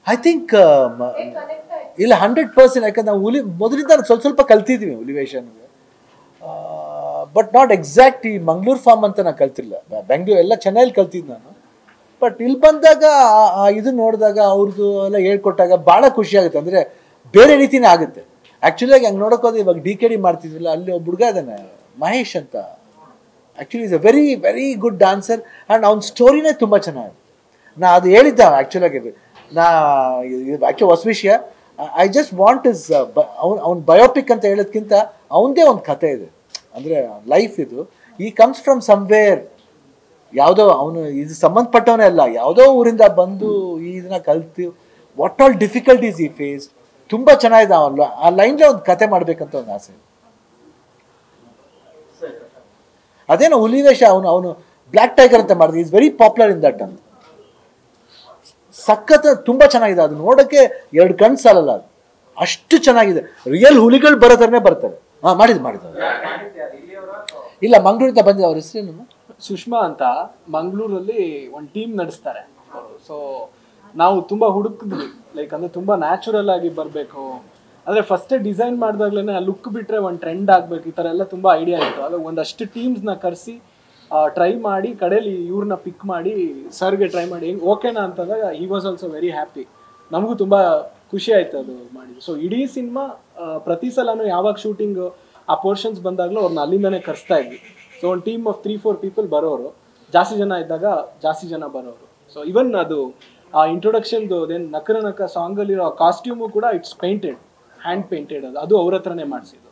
I think ಇಲ್ಲ hundred percent ಯಾಕಂದ್ರೆ ನಾವು ಹುಲಿ ಮೊದಲಿಂದ ನಾವು ಸ್ವಲ್ಪ ಸ್ವಲ್ಪ ಕಲ್ತಿದ್ವಿ ಹುಲಿವೇಷನ್ಗೆ ಬಟ್ ನಾಟ್ ಎಕ್ಸಾಕ್ಟ್ ಈ ಮಂಗ್ಳೂರ್ ಫಾರ್ಮ್ ಅಂತ ನಾನು ಕಲ್ತಿಲ್ಲ ಬೆಂಗಳೂರು ಎಲ್ಲ ಚೆನ್ನೈಲಿ ಕಲ್ತಿದ್ದು ನಾನು ಬಟ್ ಇಲ್ಲಿ ಬಂದಾಗ ಆ- ಆ ಇದು ನೋಡಿದಾಗ ಅವ್ರದ್ದು ಎಲ್ಲ ಹೇಳ್ಕೊಟ್ಟಾಗ ಭಾಳ ಖುಷಿ ಆಗುತ್ತೆ ಅಂದರೆ ಬೇರೆ ರೀತಿನೇ ಆಗುತ್ತೆ ಆ್ಯಕ್ಚುಲಿಯಾಗಿ ಹಂಗೆ ನೋಡೋಕೋದ್ರೆ ಇವಾಗ ಡಿ ಕೆ ಡಿ ಮಾಡ್ತಿದ್ವಿಲ್ಲ ಅಲ್ಲಿ ಒಬ್ಬ ಹುಡುಗ ಇದ್ದಾನೆ ಮಹೇಶ್ ಅಂತ actually is a very very good dancer and ಅವ್ನ ಸ್ಟೋರಿನೇ ತುಂಬ ಚೆನ್ನಾಗಿದೆ ನಾ ಅದು ಹೇಳಿದ್ದ ಆ್ಯಕ್ಚುಲಾಗಿ ನಾ ಆ್ಯಕ್ಚುಲಿ ಹೊಸ ವಿಷಯ ಐ ಜಸ್ಟ್ ವಾಂಟ್ ಇಸ್ ಅವ್ನು ಅವ್ನ ಬಯೋಪಿಕ್ ಅಂತ ಹೇಳೋದ್ಕಿಂತ ಅವನದೇ ಒಂದು ಕತೆ ಇದೆ ಅಂದರೆ ಲೈಫ್ ಇದು ಈ ಕಮ್ಸ್ ಫ್ರಮ್ ಸಮ್ವೇರ್ ಯಾವುದೋ ಅವನು ಇದು ಸಂಬಂಧಪಟ್ಟವನೇ ಅಲ್ಲ ಯಾವುದೋ ಊರಿಂದ ಬಂದು ಈ ಇದನ್ನ ಕಲ್ತು ವಾಟ್ ಆಲ್ ಡಿಫಿಕಲ್ಟೀಸ್ ಈ ಫೇಸ್ ತುಂಬ ಚೆನ್ನಾಗಿದೆ ಅವನು ಆ ಲೈನ್ಲೇ ಒಂದು ಕತೆ ಮಾಡ್ಬೇಕಂತ ಒಂದು ಆಸೆ ಅದೇನೋ ಹುಲಿವೇಶ ಅವನು ಅವನು ಬ್ಲ್ಯಾಕ್ ಟೈಗರ್ ಅಂತ ಮಾಡಿದ is very popular in that ಅಂತ ಸಖತ್ ತುಂಬ ಚೆನ್ನಾಗಿದೆ ಅದು ನೋಡೋಕ್ಕೆ ಎರಡು ಕಣ್ಣು ಸಾಲಲ್ಲ ಅದು ಅಷ್ಟು ಚೆನ್ನಾಗಿದೆ ರಿಯಲ್ ಹುಲಿಗಳು ಬರೋ ಥರನೇ ಬರ್ತಾರೆ ಹಾಂ ಮಾಡಿದ್ದು ಮಾಡಿದ್ದು ಇಲ್ಲ ಮಂಗಳೂರಿಂದ ಬಂದಿದೆ ಅವ್ರ ಹೆಸರೇನು ಸುಷ್ಮಾ ಅಂತ ಮಂಗಳೂರಲ್ಲಿ ಒಂದು ಟೀಮ್ ನಡೆಸ್ತಾರೆ ಸೊ ನಾವು ತುಂಬಾ ಹುಡುಕಿದ್ವಿ ಲೈಕ್ ಅಂದ್ರೆ ತುಂಬಾ ನ್ಯಾಚುರಲ್ ಆಗಿ ಬರಬೇಕು ಅಂದ್ರೆ ಫಸ್ಟ್ ಡಿಸೈನ್ ಮಾಡಿದಾಗ್ಲೇ ಲುಕ್ ಬಿಟ್ರೆ ಒಂದು ಟ್ರೆಂಡ್ ಆಗ್ಬೇಕು ಈ ತರ ಎಲ್ಲ ತುಂಬಾ ಐಡಿಯಾ ಇತ್ತು ಅದು ಒಂದಷ್ಟು ಟೀಮ್ಸ್ನ ಕರೆಸಿ ಟ್ರೈ ಮಾಡಿ ಕಡೆಯಲ್ಲಿ ಇವ್ರನ್ನ ಪಿಕ್ ಮಾಡಿ ಸರ್ಗೆ ಟ್ರೈ ಮಾಡಿ ಹೆಂಗ್ ಓಕೆನಾ ಅಂತಂದಾಗ ಈ ವಾಸ್ ಆಲ್ಸೋ ವೆರಿ ಹ್ಯಾಪಿ ನಮಗೂ ತುಂಬಾ ಖುಷಿ ಆಯ್ತು ಅದು ಮಾಡಿ ಸೊ ಇಡೀ ಸಿನಿಮಾ ಪ್ರತಿ ಸಲನೂ ಯಾವಾಗ ಶೂಟಿಂಗ್ ಆ ಪೋರ್ಷನ್ಸ್ ಬಂದಾಗಲೂ ಅವ್ರನ್ನ ಅಲ್ಲಿಂದನೇ ಕರೆಸ್ತಾ ಇದ್ವಿ ಸೊ ಒಂದು team of three four people ಬರೋರು ಜಾಸ್ತಿ ಜನ ಇದ್ದಾಗ ಜಾಸ್ತಿ ಜನ ಬರೋರು ಸೊ ಇವನ್ ಅದು ಆ ಇಂಟ್ರೊಡಕ್ಷನ್ದು ದೆನ್ ನಕರ ನಕ ಸಾಂಗಲ್ಲಿರೋ ಕಾಸ್ಟ್ಯೂಮು ಕೂಡ ಇಟ್ಸ್ ಪೇಂಟೆಡ್ ಹ್ಯಾಂಡ್ ಪೇಂಟೆಡ್ ಅದು ಅದು ಅವ್ರ ಹತ್ರನೇ ಮಾಡಿಸಿದ್ದು